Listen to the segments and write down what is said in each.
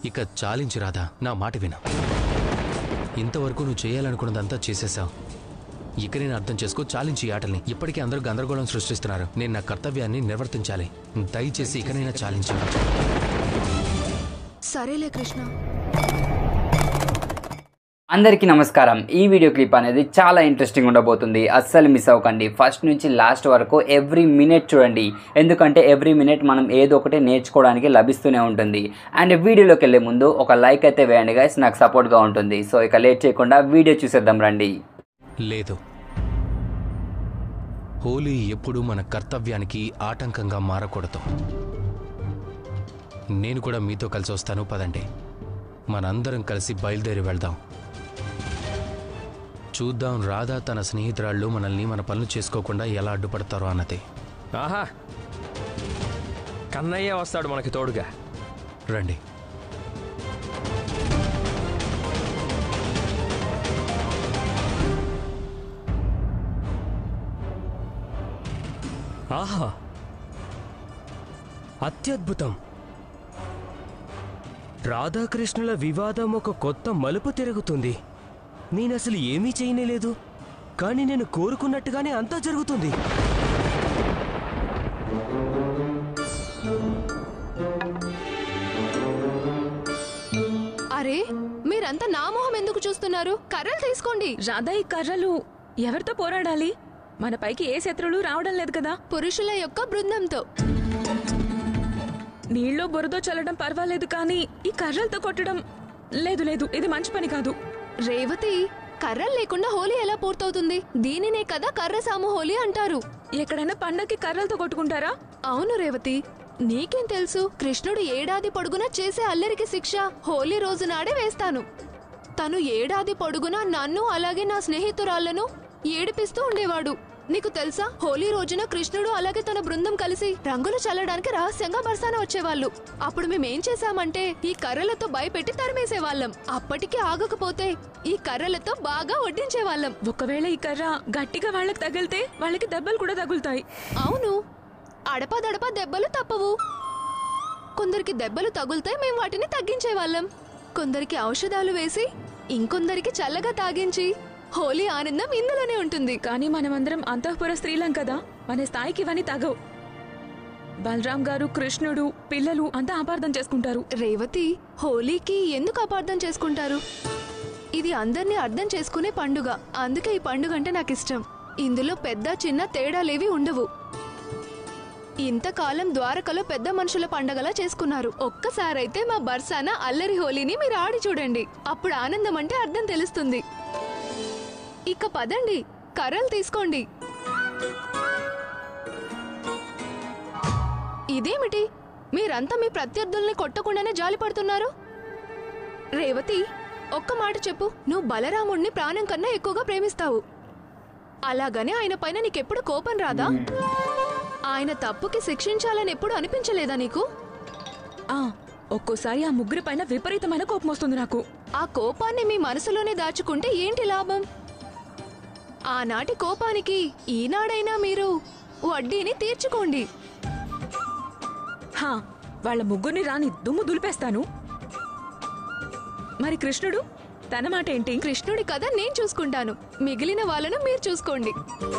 ఇక చాలించి రాధా నా మాట విను ఇంతవరకు నువ్వు చేయాలనుకున్నదంతా చేసేసావు ఇక నేను అర్థం చేసుకో చాలించి ఈ ఆటల్ని ఇప్పటికే అందరూ గందరగోళం సృష్టిస్తున్నారు నేను నా కర్తవ్యాన్ని నిర్వర్తించాలి దయచేసి ఇకనైనా చాలించాను సరేలే కృష్ణ అందరికీ నమస్కారం ఈ వీడియో క్లిప్ అనేది చాలా ఇంట్రెస్టింగ్ ఉండబోతుంది అస్సలు మిస్ అవ్వకండి ఫస్ట్ నుంచి లాస్ట్ వరకు ఎవ్రీ మినిట్ చూడండి ఎందుకంటే ఎవ్రీ మినిట్ మనం ఏదో ఒకటి నేర్చుకోవడానికి లభిస్తూనే ఉంటుంది అండ్ వీడియోలోకి వెళ్ళే ముందు ఒక లైక్ అయితే వేయండి గైస్ నాకు సపోర్ట్గా ఉంటుంది సో ఇక లేట్ చేయకుండా వీడియో చూసేద్దాం రండి లేదు హోలీ ఎప్పుడూ మన కర్తవ్యానికి ఆటంకంగా మారకూడదు నేను కూడా మీతో కలిసి వస్తాను పదండి మనందరం కలిసి బయలుదేరి వెళ్దాం చూద్దాం రాధా తన స్నేహితురాళ్ళు మనల్ని మన పనులు చేసుకోకుండా ఎలా అడ్డుపడతారో అన్నది ఆహా కన్నయ్య వస్తాడు మనకి తోడుగా రండి ఆహా అత్యద్భుతం రాధాకృష్ణుల వివాదం ఒక కొత్త మలుపు తిరుగుతుంది నేనసలు ఏమీ చేయనేలేదు కానీ నేను కోరుకున్నట్టుగానే అంతా జరుగుతుంది అరే మీరంతా నా మొహం ఎందుకు చూస్తున్నారు కర్రలు తీసుకోండి రాధా ఈ కర్రలు ఎవరితో పోరాడాలి మన పైకి ఏ శత్రువులు రావడం లేదు కదా పురుషుల యొక్క బృందంతో నీళ్ళో బురదో చల్లడం పర్వాలేదు కానీ ఈ కర్రలతో కొట్టడం లేదు లేదు ఇది మంచి పని కాదు రేవతి కర్రలు లేకుండా హోలీ ఎలా పూర్తవుతుంది దీనినే కదా కర్ర సాము హోలీ అంటారు ఎక్కడైనా పండక్కి కర్రలతో కొట్టుకుంటారా అవును రేవతి నీకేం తెలుసు కృష్ణుడు ఏడాది పొడుగునా చేసే అల్లరికి శిక్ష హోలీ రోజు నాడే వేస్తాను తను ఏడాది పొడుగునా నన్ను అలాగే నా స్నేహితురాళ్లను ఏడిపిస్తూ ఉండేవాడు నీకు తెలుసా హోలీ రోజున కృష్ణుడు అలాగే తన బృందం కలిసి రంగులు చల్లడానికి రహస్యంగా బర్సాన వచ్చేవాళ్ళు అప్పుడు మేమేం చేశామంటే ఈ కర్రలతో భయపెట్టి తరిమేసేవాళ్ళం అప్పటికి ఆగకపోతే ఈ కర్రలతో బాగా వడ్డించేవాళ్ళం ఒకవేళ ఈ కర్ర గట్టిగా వాళ్ళకి తగిలితే వాళ్ళకి దెబ్బలు కూడా తగులుతాయి అవును అడపదడప దెబ్బలు తప్పవు కొందరికి దెబ్బలు తగులుతే మేము వాటిని తగ్గించేవాళ్ళం కొందరికి ఔషధాలు వేసి ఇంకొందరికి చల్లగా తాగించి హోలీ ఆనందం ఇందులోనే ఉంటుంది కానీ మనమందరం అంతఃపుర స్త్రీలం కదా మన స్థాయికి ఇవన్నీ తగవు బలరాం గారు కృష్ణుడు పిల్లలు అంతా అపార్థం చేసుకుంటారు రేవతి హోలీకి ఎందుకు అపార్థం చేసుకుంటారు ఇది అందరినీ అర్థం చేసుకునే పండుగ అందుకే ఈ పండుగ అంటే నాకు ఇష్టం ఇందులో పెద్ద చిన్న తేడాలేవి ఉండవు ఇంతకాలం ద్వారకలో పెద్ద మనుషుల పండగలా చేసుకున్నారు ఒక్కసారైతే మా బర్సాన అల్లరి హోలీని మీరు ఆడి చూడండి అప్పుడు ఆనందం అంటే అర్థం తెలుస్తుంది ఇక పదండి కర్రలు తీసుకోండి ఇదేమిటి మీరంతా మీ ప్రత్యర్థుల్ని కొట్టకుండానే జాలి పడుతున్నారు రేవతి ఒక్క మాట చెప్పు నువ్వు బలరాముణ్ణి ప్రాణం కన్నా ఎక్కువగా ప్రేమిస్తావు అలాగని ఆయన పైన నీకెప్పుడు కోపం రాదా ఆయన తప్పుకి శిక్షించాలని ఎప్పుడు అనిపించలేదా నీకు ఆ ఒక్కోసారి ఆ ముగ్గురి పైన విపరీతమైన కోపం వస్తుంది నాకు ఆ కోపాన్ని మీ మనసులోనే దాచుకుంటే ఏంటి లాభం ఆనాటి కోపానికి ఈనాడైనా మీరు వడ్డీని తీర్చుకోండి హా వాళ్ళ ముగ్గురిని రాని దుమ్ము దులిపేస్తాను మరి కృష్ణుడు తన మాట ఏంటి కృష్ణుడి కథ నేను చూసుకుంటాను మిగిలిన వాళ్ళను మీరు చూసుకోండి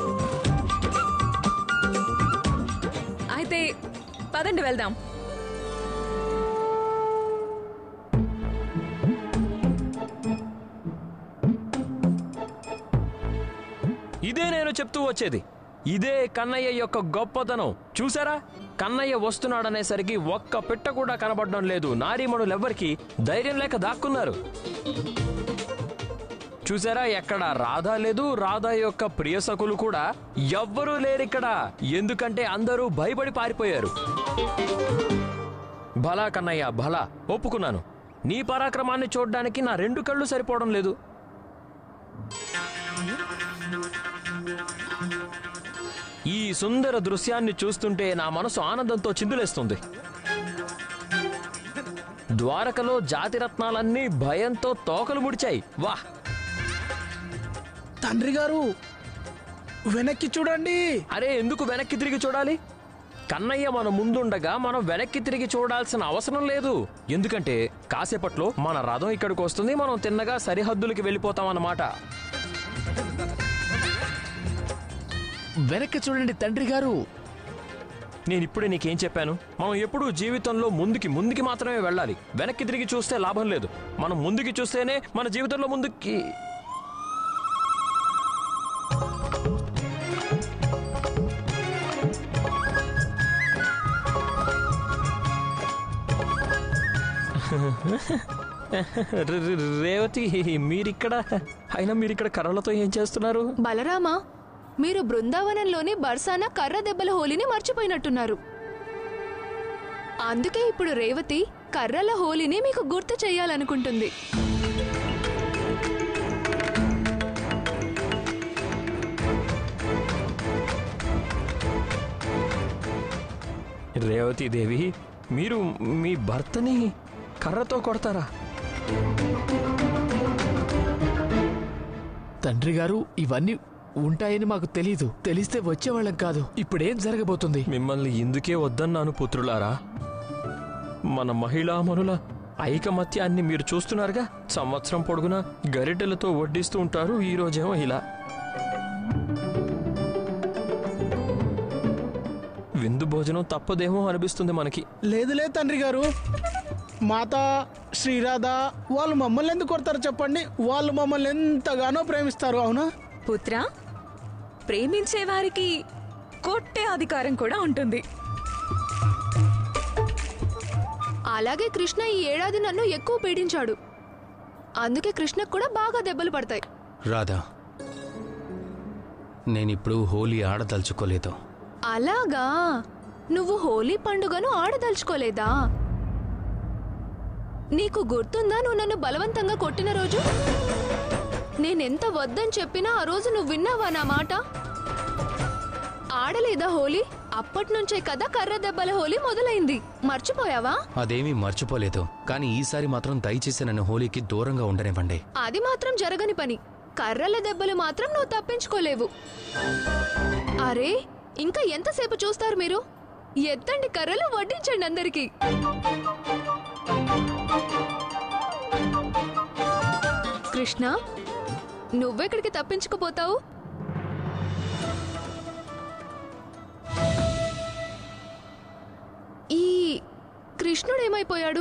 అయితే పదండి వెళ్దాం ఇదే నేను చెప్తూ వచ్చేది ఇదే కన్నయ్య యొక్క గొప్పతనం చూసారా కన్నయ్య వస్తున్నాడనేసరికి ఒక్క పిట్ట కూడా కనబడడం లేదు నారీమణులెవ్వరికి ధైర్యం లేక దాక్కున్నారు చూసారా ఎక్కడ రాధా లేదు రాధా యొక్క ప్రియసకులు కూడా ఎవ్వరూ లేరిక్కడ ఎందుకంటే అందరూ భయపడి పారిపోయారు భలా కన్నయ్య భలా ఒప్పుకున్నాను నీ పరాక్రమాన్ని చూడ్డానికి నా రెండు కళ్ళు సరిపోవడం లేదు ఈ సుందర దృశ్యాన్ని చూస్తుంటే నా మనసు ఆనందంతో చిందులేస్తుంది ద్వారకలో జాతిరత్నాలన్నీ భయంతో తోకలు ముడిచాయి వాహ్ తండ్రి గారు వెనక్కి చూడండి అరే ఎందుకు వెనక్కి తిరిగి చూడాలి కన్నయ్య మన ముందుండగా మనం వెనక్కి తిరిగి చూడాల్సిన అవసరం లేదు ఎందుకంటే కాసేపట్లో మన రథం ఇక్కడికి వస్తుంది మనం తిన్నగా సరిహద్దులకి వెళ్ళిపోతాం అన్నమాట వెనక్కి చూడండి తండ్రి గారు నేను ఇప్పుడే నీకేం చెప్పాను మనం ఎప్పుడూ జీవితంలో ముందుకి ముందుకి మాత్రమే వెళ్ళాలి వెనక్కి తిరిగి చూస్తే లాభం లేదు మనం ముందుకి చూస్తేనే మన జీవితంలో ముందుకి రే- రే- రేవతి మీరిక్కడ అయినా మీరిక్కడ కర్రలతో ఏం చేస్తున్నారు బలరామా మీరు బృందావనంలోని బర్సానా కర్ర దెబ్బల హోలీని మర్చిపోయినట్టున్నారు అందుకే ఇప్పుడు రేవతి కర్రల హోలీని మీకు గుర్తు చేయాలనుకుంటుంది రేవతి దేవి మీరు మీ భర్తని కర్రతో కొడతారా తండ్రి గారు ఇవన్నీ ఉంటాయని మాకు తెలీదు తెలిస్తే వచ్చేవాళ్ళం కాదు ఇప్పుడేం జరగబోతుంది మిమ్మల్ని ఇందుకే వద్దన్నాను పుత్రులారా మన మహిళామనుల ఐకమత్యాన్ని మీరు చూస్తున్నారుగా సంవత్సరం పొడుగునా గరిటెలతో వడ్డిస్తూ ఉంటారు ఈ రోజేమో ఇలా విందు భోజనం తప్పదేమో అనిపిస్తుంది మనకి లేదులే తండ్రి గారు మాత శ్రీరాధ వాళ్ళు మమ్మల్ని ఎందుకు కొడతారు చెప్పండి వాళ్ళు మమ్మల్ని ఎంతగానో ప్రేమిస్తారు అవునా పుత్ర ప్రేమించే వారికి కొట్టే అధికారం కూడా ఉంటుంది అలాగే కృష్ణ ఈ ఏడాది నన్ను ఎక్కువ పీడించాడు అందుకే కృష్ణకు కూడా బాగా దెబ్బలు పడతాయి రాధా నేనిప్పుడు హోలీ ఆడదలుచుకోలేదు అలాగా నువ్వు హోలీ పండుగను ఆడదలుచుకోలేదా నీకు గుర్తుందా నువ్వు నన్ను బలవంతంగా కొట్టిన రోజు నేనెంత వద్దని చెప్పినా ఆ రోజు నువ్వు విన్నావా నా మాట ఆడలేదా హోలీ అప్పటి నుంచే కదా కర్ర దెబ్బల హోలీ మొదలైంది మర్చిపోయావా అదేమీ మర్చిపోలేదు కానీ ఈసారి మాత్రం దయచేసి నన్ను హోలీకి దూరంగా ఉండనివ్వండి అది మాత్రం జరగని పని కర్రల దెబ్బలు మాత్రం నువ్వు తప్పించుకోలేవు అరే ఇంకా ఎంతసేపు చూస్తారు మీరు ఎత్తండి కర్రలు వడ్డించండి అందరికి కృష్ణ నువ్వెక్కడికి తప్పించుకుపోతావు ఈ కృష్ణుడు ఏమైపోయాడు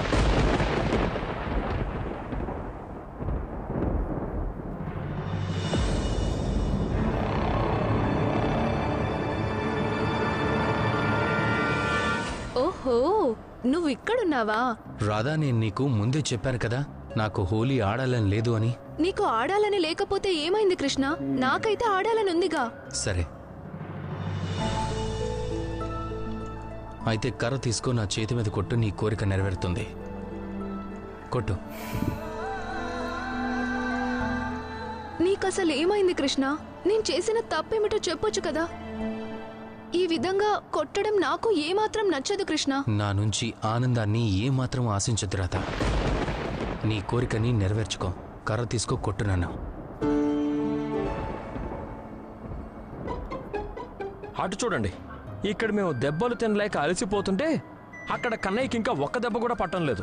ఓహో నువ్వు ఇక్కడున్నావా రాధా నేను నీకు ముందే చెప్పాను కదా నాకు హోలీ ఆడాలని లేదు అని నీకు ఆడాలని లేకపోతే ఏమైంది కృష్ణ నాకైతే ఆడాలని ఉందిగా సరే అయితే కర్ర తీసుకో నా చేతి మీద కొట్టు నీ కోరిక నెరవేరుతుంది కొట్టు నీకసలు ఏమైంది కృష్ణ నేను చేసిన తప్పేమిటో చెప్పొచ్చు కదా ఈ విధంగా కొట్టడం నాకు ఏమాత్రం నచ్చదు కృష్ణ నా నుంచి ఆనందాన్ని ఏమాత్రం ఆశించద్దు రాధా నీ కోరికని నెరవేర్చుకో కర్ర తీసుకో కొట్టు నన్ను అటు చూడండి ఇక్కడ మేము దెబ్బలు తినలేక అలసిపోతుంటే అక్కడ కన్నయ్యకి ఇంకా ఒక్క దెబ్బ కూడా పట్టం లేదు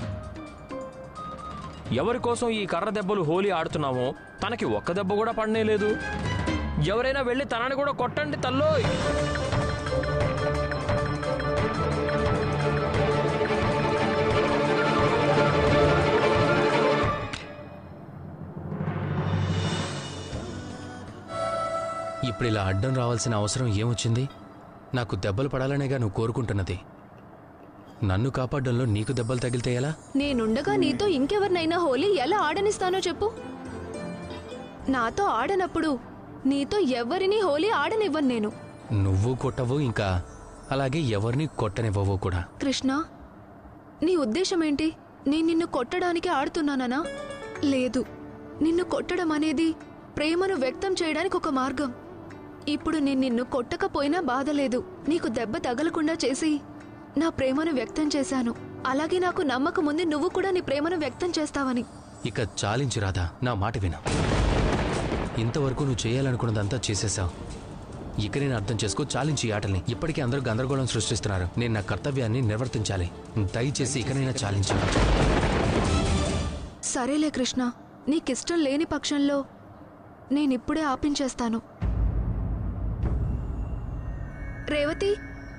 ఎవరి కోసం ఈ కర్ర దెబ్బలు హోలీ ఆడుతున్నామో తనకి ఒక్క దెబ్బ కూడా పడనే లేదు ఎవరైనా వెళ్ళి తనని కూడా కొట్టండి తల్లోయ్ ఇప్పుడు ఇలా అడ్డం రావాల్సిన అవసరం ఏమొచ్చింది నాకు దెబ్బలు పడాలనేగా నువ్వు కోరుకుంటున్నది నన్ను కాపాడడంలో నీకు దెబ్బలు తగిలితే ఎలా నేనుండగా నీతో ఇంకెవరినైనా హోలీ ఎలా ఆడనిస్తానో చెప్పు నాతో ఆడనప్పుడు నీతో ఎవరిని హోలీ ఆడనివ్వను నేను నువ్వు కొట్టవు ఇంకా అలాగే ఎవరిని కొట్టనివ్వవు కూడా కృష్ణ నీ ఉద్దేశం ఏంటి నేను నిన్ను కొట్టడానికి ఆడుతున్నానా లేదు నిన్ను కొట్టడం అనేది ప్రేమను వ్యక్తం చేయడానికి ఒక మార్గం ఇప్పుడు నేను నిన్ను కొట్టకపోయినా బాధ లేదు నీకు దెబ్బ తగలకుండా చేసి నా ప్రేమను వ్యక్తం చేశాను అలాగే నాకు నమ్మకం ఉంది నువ్వు కూడా నీ ప్రేమను వ్యక్తం చేస్తావని ఇక చాలించి రాదా నా మాట విను ఇంతవరకు నువ్వు చేయాలనుకున్నదంతా చేసేశావు ఇక నేను అర్థం చేసుకో చాలించి ఈ ఆటల్ని ఇప్పటికే అందరూ గందరగోళం సృష్టిస్తున్నారు నేను నా కర్తవ్యాన్ని నిర్వర్తించాలి దయచేసి ఇకనైనా చాలించు సరేలే కృష్ణ నీకిష్టం లేని పక్షంలో నేనిప్పుడే ఆపించేస్తాను రేవతి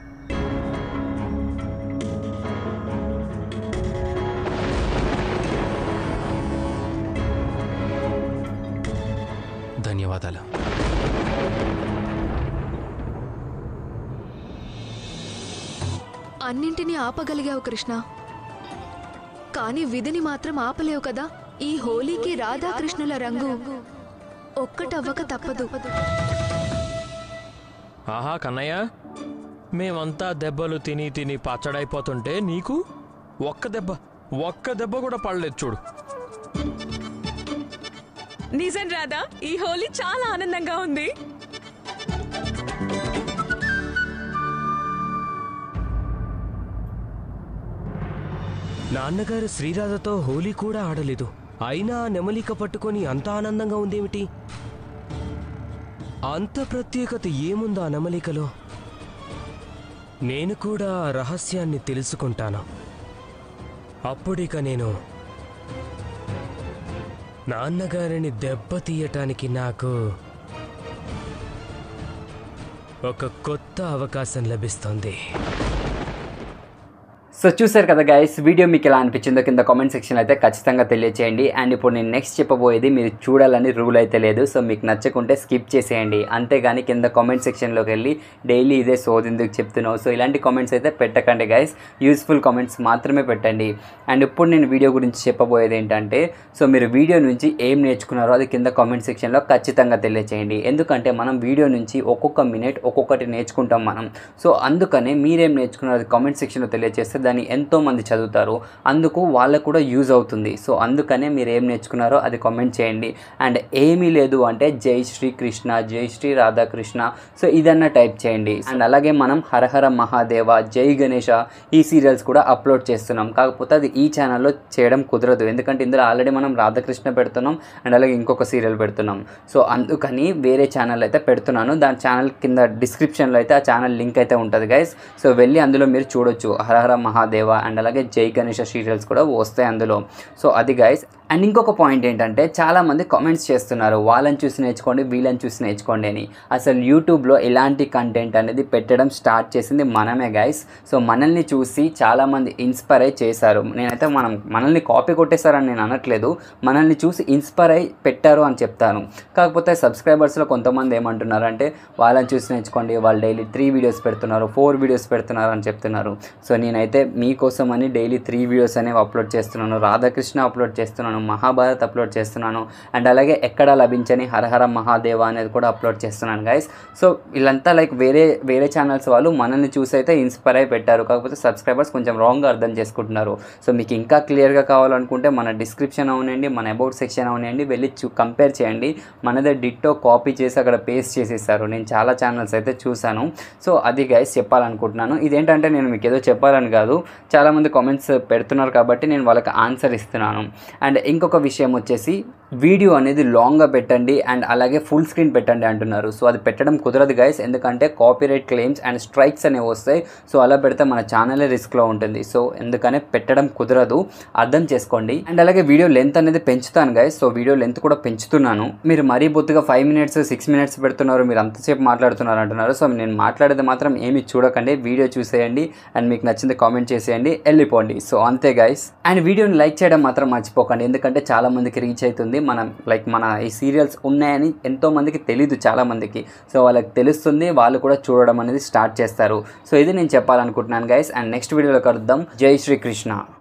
ధన్యవాదాలు అన్నింటినీ ఆపగలిగావు కృష్ణ కానీ విధిని మాత్రం ఆపలేవు కదా ఈ హోలీకి రాధాకృష్ణుల రంగు ఒక్కటవ్వక తప్పదు ఆహా కన్నయ్య మేమంతా దెబ్బలు తిని తిని పచ్చడైపోతుంటే నీకు ఒక్క దెబ్బ ఒక్క దెబ్బ కూడా పడలేదు చూడు నిజం రాదా ఈ హోలీ చాలా ఆనందంగా ఉంది నాన్నగారు శ్రీరాధతో హోలీ కూడా ఆడలేదు అయినా ఆ నెమలిక పట్టుకొని అంత ఆనందంగా ఉందేమిటి అంత ప్రత్యేకత ఏముందా ఆ నెమలికలో నేను కూడా ఆ రహస్యాన్ని తెలుసుకుంటాను అప్పుడిక నేను నాన్నగారిని దెబ్బతీయటానికి నాకు ఒక కొత్త అవకాశం లభిస్తుంది సో చూసారు కదా గైస్ వీడియో మీకు ఎలా అనిపించిందో కింద కామెంట్ సెక్షన్ అయితే ఖచ్చితంగా తెలియచేయండి అండ్ ఇప్పుడు నేను నెక్స్ట్ చెప్పబోయేది మీరు చూడాలని రూల్ అయితే లేదు సో మీకు నచ్చకుంటే స్కిప్ చేసేయండి అంతేగాని కింద కామెంట్ సెక్షన్లోకి వెళ్ళి డైలీ ఇదే సోది ఎందుకు చెప్తున్నావు సో ఇలాంటి కామెంట్స్ అయితే పెట్టకండి గైస్ యూస్ఫుల్ కామెంట్స్ మాత్రమే పెట్టండి అండ్ ఇప్పుడు నేను వీడియో గురించి చెప్పబోయేది ఏంటంటే సో మీరు వీడియో నుంచి ఏం నేర్చుకున్నారో అది కింద కామెంట్ సెక్షన్లో ఖచ్చితంగా తెలియచేయండి ఎందుకంటే మనం వీడియో నుంచి ఒక్కొక్క మినిట్ ఒక్కొక్కటి నేర్చుకుంటాం మనం సో అందుకనే మీరేం నేర్చుకున్నారో అది కామెంట్ సెక్షన్లో తెలియజేస్తే దాన్ని ఎంతో మంది చదువుతారు అందుకు వాళ్ళకు కూడా యూజ్ అవుతుంది సో అందుకనే మీరు ఏం నేర్చుకున్నారో అది కామెంట్ చేయండి అండ్ ఏమీ లేదు అంటే జై శ్రీ కృష్ణ జై శ్రీ రాధాకృష్ణ సో ఇదన్నా టైప్ చేయండి అండ్ అలాగే మనం హరహర మహాదేవ జై గణేష ఈ సీరియల్స్ కూడా అప్లోడ్ చేస్తున్నాం కాకపోతే అది ఈ ఛానల్లో చేయడం కుదరదు ఎందుకంటే ఇందులో ఆల్రెడీ మనం రాధాకృష్ణ పెడుతున్నాం అండ్ అలాగే ఇంకొక సీరియల్ పెడుతున్నాం సో అందుకని వేరే ఛానల్ అయితే పెడుతున్నాను దాని ఛానల్ కింద డిస్క్రిప్షన్లో అయితే ఆ ఛానల్ లింక్ అయితే ఉంటుంది గైస్ సో వెళ్ళి అందులో మీరు చూడొచ్చు హరహర మహాదేవ అండ్ అలాగే జై గణేష సీరియల్స్ కూడా వస్తాయి అందులో సో అది గైస్ అండ్ ఇంకొక పాయింట్ ఏంటంటే చాలామంది కామెంట్స్ చేస్తున్నారు వాళ్ళని చూసి నేర్చుకోండి వీళ్ళని చూసి నేర్చుకోండి అని అసలు యూట్యూబ్లో ఇలాంటి కంటెంట్ అనేది పెట్టడం స్టార్ట్ చేసింది మనమే గైస్ సో మనల్ని చూసి చాలామంది ఇన్స్పైర్ అయి చేశారు నేనైతే మనం మనల్ని కాపీ కొట్టేశారని నేను అనట్లేదు మనల్ని చూసి ఇన్స్పైర్ అయి పెట్టారు అని చెప్తాను కాకపోతే సబ్స్క్రైబర్స్లో కొంతమంది ఏమంటున్నారంటే వాళ్ళని చూసి నేర్చుకోండి వాళ్ళు డైలీ త్రీ వీడియోస్ పెడుతున్నారు ఫోర్ వీడియోస్ పెడుతున్నారు అని చెప్తున్నారు సో నేనైతే మీకోసం అని డైలీ త్రీ వీడియోస్ అనేవి అప్లోడ్ చేస్తున్నాను రాధాకృష్ణ అప్లోడ్ చేస్తున్నాను మహాభారత్ అప్లోడ్ చేస్తున్నాను అండ్ అలాగే ఎక్కడ లభించని హరహర మహాదేవ అనేది కూడా అప్లోడ్ చేస్తున్నాను గైస్ సో వీళ్ళంతా లైక్ వేరే వేరే ఛానల్స్ వాళ్ళు మనల్ని చూసి అయితే ఇన్స్పైర్ అయి పెట్టారు కాకపోతే సబ్స్క్రైబర్స్ కొంచెం రాంగ్గా అర్థం చేసుకుంటున్నారు సో మీకు ఇంకా క్లియర్గా కావాలనుకుంటే మన డిస్క్రిప్షన్ అవునండి మన అబౌట్ సెక్షన్ అవునండి వెళ్ళి చూ కంపేర్ చేయండి మనదే డిట్టో కాపీ చేసి అక్కడ పేస్ట్ చేసేసారు నేను చాలా ఛానల్స్ అయితే చూశాను సో అది గైస్ చెప్పాలనుకుంటున్నాను ఇదేంటంటే నేను మీకు ఏదో చెప్పాలని కాదు చాలామంది కామెంట్స్ పెడుతున్నారు కాబట్టి నేను వాళ్ళకి ఆన్సర్ ఇస్తున్నాను అండ్ ఇంకొక విషయం వచ్చేసి వీడియో అనేది లాంగ్గా పెట్టండి అండ్ అలాగే ఫుల్ స్క్రీన్ పెట్టండి అంటున్నారు సో అది పెట్టడం కుదరదు గైస్ ఎందుకంటే కాపీరైట్ క్లెయిమ్స్ అండ్ స్ట్రైక్స్ అనేవి వస్తాయి సో అలా పెడితే మన ఛానలే రిస్క్లో ఉంటుంది సో ఎందుకనే పెట్టడం కుదరదు అర్థం చేసుకోండి అండ్ అలాగే వీడియో లెంత్ అనేది పెంచుతాను గైస్ సో వీడియో లెంత్ కూడా పెంచుతున్నాను మీరు మరీ బొత్తుగా ఫైవ్ మినిట్స్ సిక్స్ మినిట్స్ పెడుతున్నారు మీరు అంతసేపు మాట్లాడుతున్నారు అంటున్నారు సో నేను మాట్లాడేది మాత్రం ఏమి చూడకండి వీడియో చూసేయండి అండ్ మీకు నచ్చింది కామెంట్ చేసేయండి వెళ్ళిపోండి సో అంతే గైస్ అండ్ వీడియోని లైక్ చేయడం మాత్రం మర్చిపోకండి ఎందుకంటే చాలా మందికి రీచ్ అవుతుంది మనం లైక్ మన ఈ సీరియల్స్ ఉన్నాయని ఎంతో మందికి తెలీదు చాలా మందికి సో వాళ్ళకి తెలుస్తుంది వాళ్ళు కూడా చూడడం అనేది స్టార్ట్ చేస్తారు సో ఇది నేను చెప్పాలనుకుంటున్నాను గైస్ అండ్ నెక్స్ట్ వీడియోలో కలుద్దాం జై శ్రీకృష్ణ